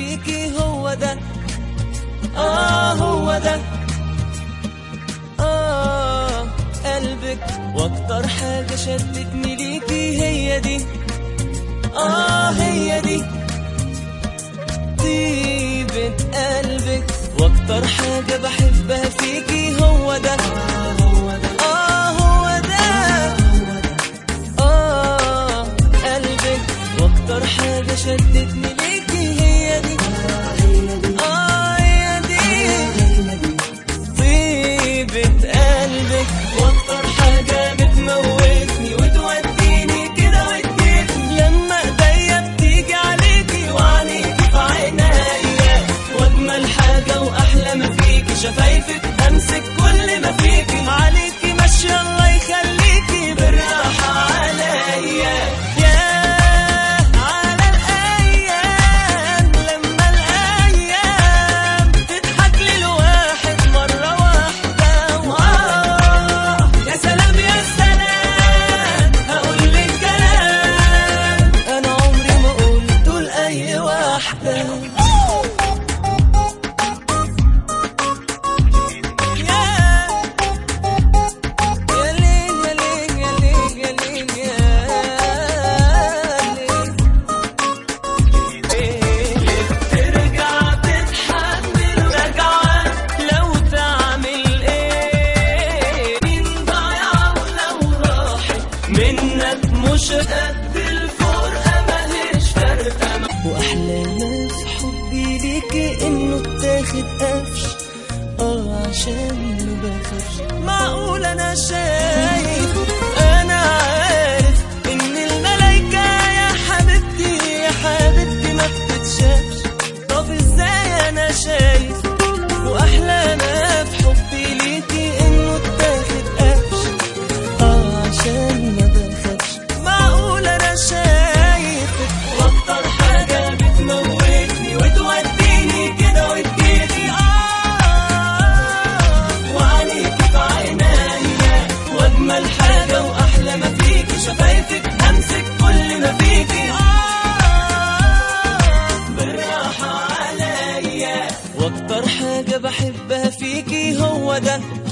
فيكي هو ده آه هو ده آه قلبك وأكتر حاجة شدتني ليكي هي دي آه هي دي طيبة قلبك وأكتر حاجة بحبها فيكي هو ده آه هو ده آه قلبك وأكتر حاجة شدتني ليكي هي دي آه هي دي طيبة قلبك واكتر حاجة بتموتني وتوديني كده وتجيبني لما ايديا بتيجي عليكي وعليكي في عينيا واجمل حاجة واحلى ما فيكي شفايفك امسك كل ما فيكي عليكي ماشية الله يخليكي بالراحة عليا يا على الايام لما الايام تضحك للواحد مرة واحدة وآه يا سلام يا سلام هقول لك كلام انا عمري ما قلته لأي واحدة يا ليل يا ليل يا ليل يا ليل يا ليل ترجع تتحمل رجعة لو تعمل ايه مين ضايعة ولو راحت منك مش قد الفرقة ماهيش فارقة واحلى ما في حبي ليكي انه اتاخد قفش اه عشان ما بخافش معقول انا شايف انا عارف ان الملايكة يا حبيبتي يا حبيبتي ما بتتشافش طب ازاي انا شايف واحلى ما في حبي ليكي انه اتاخد قفش اه عشان ما بخافش معقول انا شايفك واكتر حاجة بتموتني وتوديني كده وتجيبي اه وعليكي في عينيا واجمل حاجة واحلى ما فيكي شفايفك امسك كل ما فيكي اه بالراحة عليا واكتر حاجة بحبها فيكي هو ده